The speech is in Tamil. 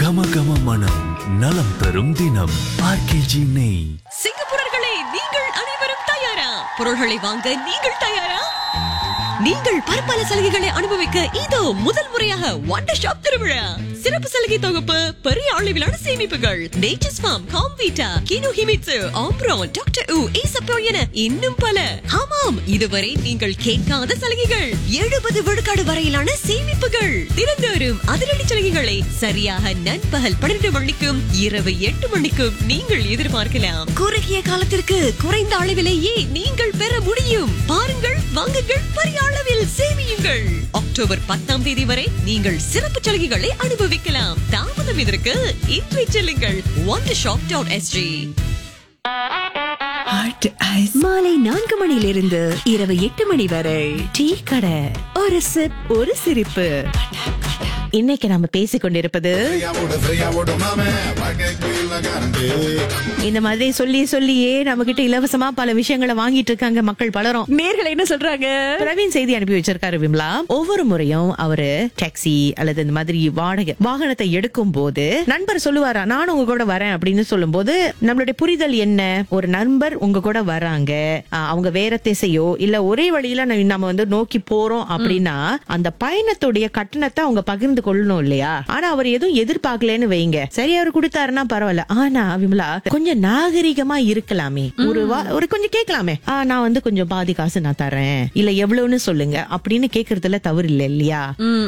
கம கம மனம் நலம் தரும் தினம் ஆர்கேஜி நெய் சிங்கப்பூரர்களே நீங்கள் அனைவரும் தயாரா பொருள்களை வாங்க நீங்கள் தயாரா நீங்கள் பற்பல சலுகைகளை அனுபவிக்க இதோ முதல் முறையாக வண்டர் ஷாப் திருவிழா சிறப்பு சலுகை தொகுப்பு பெரிய அளவிலான சேமிப்புகள் நேச்சர்ஸ் ஃபார்ம் காம்வீட்டா கினோ ஹிமிட்சு ஆம்ப்ரோன் டாக்டர் உ ஈசப்போ என இன்னும் பல ஆமாம் இதுவரை நீங்கள் கேட்காத சலுகைகள் எழுபது விழுக்காடு வரையிலான சேமிப்புகள் தினந்தோறும் அதிரடி சலுகைகளை சரியாக நண்பகல் பன்னிரண்டு மணிக்கும் இரவு எட்டு மணிக்கும் நீங்கள் எதிர்பார்க்கலாம் குறுகிய காலத்திற்கு குறைந்த அளவிலேயே நீங்கள் பெற முடியும் பாருங்கள் வாங்குங்கள் பெரிய அளவில் சேமியுங்கள் அக்டோபர் பத்தாம் தேதி வரை நீங்கள் சிறப்பு சலுகைகளை அனுபவிக்கலாம் தாமதம் இதற்கு இன்றை செல்லுங்கள் ஒன் ஷாப் டாட் எஸ்ஜி மாலை நான்கு மணியிலிருந்து இரவு எட்டு மணி வரை டீ கடை ஒரு சிப் ஒரு சிரிப்பு இன்னைக்கு நாம பேசிக் கொண்டிருப்பது இந்த மாதிரி சொல்லி சொல்லியே நம்ம கிட்ட இலவசமா பல விஷயங்களை வாங்கிட்டு இருக்காங்க மக்கள் பலரும் நேர்கள் என்ன சொல்றாங்க பிரவீன் செய்தி அனுப்பி வச்சிருக்காரு விமலா ஒவ்வொரு முறையும் அவரு டாக்ஸி அல்லது இந்த மாதிரி வாடகை வாகனத்தை எடுக்கும் போது நண்பர் சொல்லுவாரா நானும் உங்க கூட வரேன் அப்படின்னு சொல்லும் போது நம்மளுடைய புரிதல் என்ன ஒரு நண்பர் உங்க கூட வராங்க ஆஹ் அவங்க வேற திசையோ இல்ல ஒரே வழியில நம்ம- நம்ம வந்து நோக்கி போறோம் அப்படின்னா அந்த பயணத்துடைய கட்டணத்தை அவங்க பகிர்ந்து கொள்ளணும் இல்லையா ஆனா அவர் எதுவும் எதிர்பார்க்கலன்னு வைங்க சரி அவர் கொடுத்தாருன்னா பரவாயில்ல ஆனா விமலா கொஞ்சம் நாகரிகமா இருக்கலாமே ஒரு வா- ஒரு கொஞ்சம் கேட்கலாமே ஆ, நான் வந்து கொஞ்சம் பாதி காசு நான் தரேன் இல்ல எவ்வளவுன்னு சொல்லுங்க அப்படின்னு கேக்குறதுல தவறு இல்ல இல்லையா